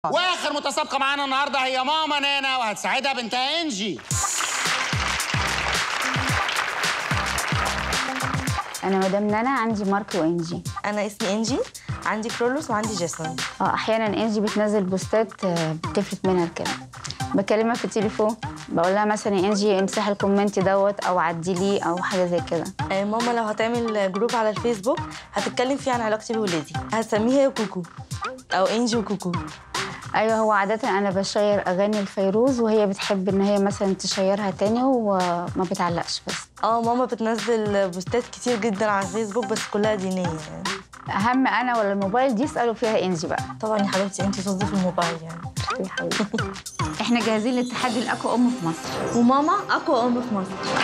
واخر متسابقه معانا النهارده هي ماما نانا وهتساعدها بنتها انجي انا مدام نانا عندي مارك وانجي انا اسمي انجي عندي كرولوس وعندي جيسون اه احيانا انجي بتنزل بوستات آه، بتفلت منها الكلام بكلمها في التليفون بقول لها مثلا يا انجي امسحي الكومنت دوت او عدليه او حاجه زي كده آه، ماما لو هتعمل جروب على الفيسبوك هتتكلم فيه عن علاقتي بولادي هتسميه هي كوكو او انجي وكوكو ايوه هو عاده انا بشير اغاني الفيروز وهي بتحب ان هي مثلا تشيرها تاني وما بتعلقش بس اه ماما بتنزل بوستات كتير جدا على الفيسبوك بس كلها دينيه يعني اهم انا ولا الموبايل دي اسالوا فيها انجي بقى طبعا يا حبيبتي انت تصدي في الموبايل يعني يا حبيبتي احنا جاهزين للتحدي الاقوى ام في مصر وماما اقوى ام في مصر